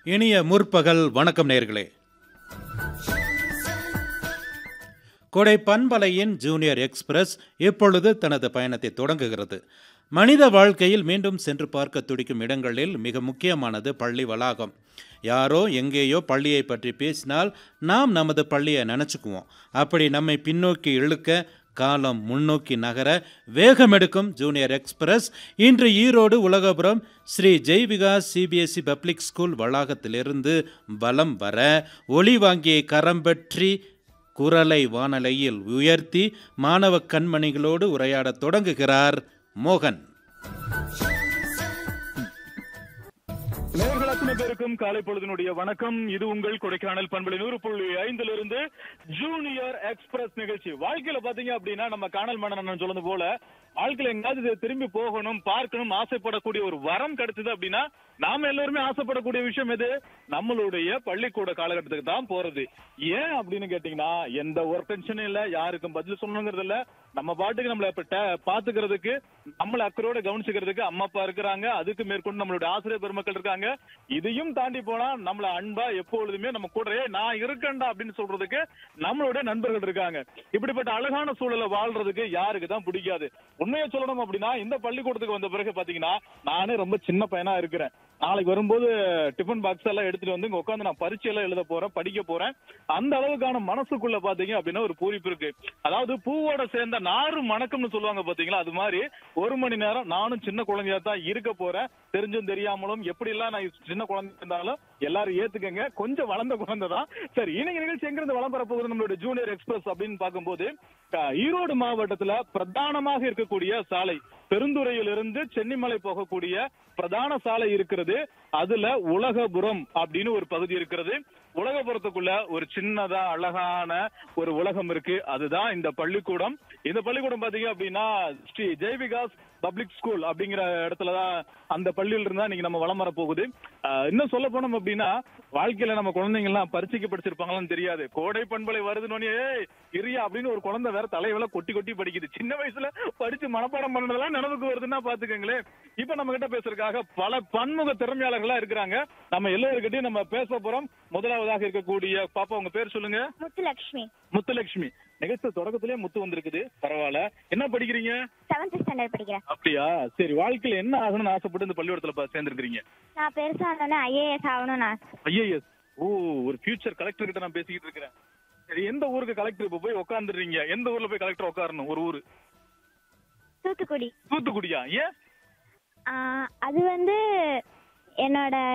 இனிய முற்பகல் வணக்கம் நேர்களே கொடை பண்பலையின் ஜூனியர் எக்ஸ்பிரஸ் இப்பொழுது தனது பயணத்தை தொடங்குகிறது மனித வாழ்க்கையில் மீண்டும் சென்று பார்க்க துடிக்கும் இடங்களில் மிக முக்கியமானது பள்ளி வளாகம் யாரோ எங்கேயோ பள்ளியை பற்றி பேசினால் நாம் நமது பள்ளியை நினச்சிக்குவோம் அப்படி நம்மை பின்னோக்கி இழுக்க காலம் முன்னோக்கி நகர வேகமெடுக்கும் ஜூனியர் எக்ஸ்பிரஸ் இன்று Erode Ulagapuram Sri Jaivika CBSE public school வளாகத்திலிருந்து வலம் வர ஒளி வாங்கிய கரம்பற்றி குரலை வானலையில் உயர்த்தி மாணவ கண்மணிகளோடு உரையாடத் தொடங்குகிறார் மோகன் நேர்கள் அத்தனை பேருக்கும் காலை பொழுதினுடைய வணக்கம் இது உங்கள் கொடைக்கானல் பண்பலை நூறு புள்ளி ஐந்துல இருந்து ஜூனியர் எக்ஸ்பிரஸ் நிகழ்ச்சி வாழ்க்கையில பாத்தீங்க அப்படின்னா நம்ம காணல் மன்னன் சொல்லுறது போல வாழ்க்கையில எங்காவது இது திரும்பி போகணும் பார்க்கணும் ஆசைப்படக்கூடிய ஒரு வரம் கிடைச்சது அப்படின்னா நாம எல்லாருமே ஆசைப்படக்கூடிய விஷயம் எது நம்மளுடைய பள்ளிக்கூட காலகட்டத்துக்கு தான் போறது ஏன் அப்படின்னு கேட்டீங்கன்னா எந்த ஒரு டென்ஷனும் இல்ல யாருக்கும் பதில் சொல்லணுங்கிறது இல்ல நம்ம பாட்டுக்கு நம்மள இப்ப ட- பாத்துக்கிறதுக்கு நம்மள அக்கறையோட கவனிச்சுக்கிறதுக்கு அம்மா அப்பா இருக்கிறாங்க அதுக்கு மேற்கொண்டு நம்மளுடைய ஆசிரியர் பெருமக்கள் இருக்காங்க இதையும் தாண்டி போனா நம்மள அன்பா எப்பொழுதுமே நம்ம கூட "ஏய், நான் இருக்கேன்டா அப்படின்னு சொல்றதுக்கு நம்மளுடைய நண்பர்கள் இருக்காங்க இப்படிப்பட்ட அழகான சூழலை வாழ்றதுக்கு யாருக்கு தான் பிடிக்காது உண்மையை சொல்லணும் அப்படின்னா இந்த பள்ளிக்கூடத்துக்கு வந்த பிறகு பாத்தீங்கன்னா நானே ரொம்ப சின்ன பையனா இருக்கிறேன் நாளைக்கு வரும்போது டிஃபன் பாக்ஸ் எல்லாம் எடுத்துட்டு வந்து இங்க உட்காந்து நான் பரீட்சை எல்லாம் எழுத போறேன் படிக்க போறேன் அந்த அளவுக்கான மனசுக்குள்ள பாத்தீங்க அப்படின்னா ஒரு பூரிப்பு இருக்கு அதாவது பூவோட சேர்ந்த நாறு மணக்கம்னு சொல்லுவாங்க பாத்தீங்களா அது மாதிரி ஒரு மணி நேரம் நானும் சின்ன குழந்தையா தான் இருக்க போறேன் தெரிஞ்சும் தெரியாமலும் எப்படி எல்லாம் நான் சின்ன குழந்தை இருந்தாலும் எல்லாரும் ஏத்துக்கங்க கொஞ்சம் வளர்ந்த குழந்தை தான் சரி இன்னைக்கு நிகழ்ச்சி எங்கிருந்து வளம் பெற போகுது நம்மளுடைய ஜூனியர் எக்ஸ்பிரஸ் அப்படின்னு பார்க்கும்போது அஹ், ஈரோடு மாவட்டத்துல பிரதானமாக இருக்கக்கூடிய சாலை பெருந்துறையிலிருந்து சென்னிமலை போகக்கூடிய பிரதான சாலை இருக்கிறது அதுல உலகபுரம் அப்படின்னு ஒரு பகுதி இருக்கிறது உலகபுரத்துக்குள்ள ஒரு சின்னதா அழகான ஒரு உலகம் இருக்கு அதுதான் இந்த பள்ளிக்கூடம் இந்த பள்ளிக்கூடம் பாத்தீங்க அப்படின்னா ஸ்ரீ ஜெய்விகாஸ் பப்ளிக் ஸ்கூல் அப்படிங்கிற இடத்துலதான் அந்த பள்ளியில இருந்தா இன்னைக்கு நம்ம வளம் வர போகுது ஆஹ் இன்னும் சொல்ல போனோம் அப்படின்னா வாழ்க்கையில நம்ம குழந்தைங்க எல்லாம் பரீட்சைக்கு படிச்சிருப்பாங்களான்னு தெரியாது கோடை பண்பலை வருதுன்னு ஏய் இரியா அப்படின்னு ஒரு குழந்தை வேற தலைவல கொட்டி கொட்டி படிக்குது சின்ன வயசுல படிச்சு மனப்பாடம் பண்ணதெல்லாம் நினைவுக்கு வருதுன்னா பாத்துக்கங்களேன் இப்ப நம்ம கிட்ட பேசுறதுக்காக பல பன்முக திறமையாளர்களா இருக்கிறாங்க நம்ம எல்லாருக்கிட்டையும் நம்ம பேச போறோம் முதலாவதாக இருக்கக்கூடிய பாப்பா உங்க பேர் சொல்லுங்க முத்துலக்ஷ்மி முத்துலட்சுமி நிகழ்ச்சி தொடக்கத்திலே முத்து வந்திருக்குது பரவாயில்ல என்ன படிக்கிறீங்க செவன்த் ஸ்டாண்டர்ட் படிக்கிறேன் அப்படியா சரி வாழ்க்கையில என்ன ஆகணும்னு ஆசைப்பட்டு இந்த பள்ளிக்கூடத்துல ப- சேர்ந்திருக்கிறீங்க நான் பெருசா இருந்தோன்னே ஐஏஎஸ் ஆகணும்னு ஆசை ஐஏஎஸ் ஓ ஒரு ஃபியூச்சர் கலெக்டர் கிட்ட நான் பேசிக்கிட்டு இருக்கிறேன் சரி எந்த ஊருக்கு கலெக்டர் இப்ப போய் உட்காந்துடுறீங்க எந்த ஊர்ல போய் கலெக்டர் உட்காரணும் ஒரு ஊரு தூத்துக்குடி தூத்துக்குடியா ஏன் ஆஹ் அது வந்து என்னோட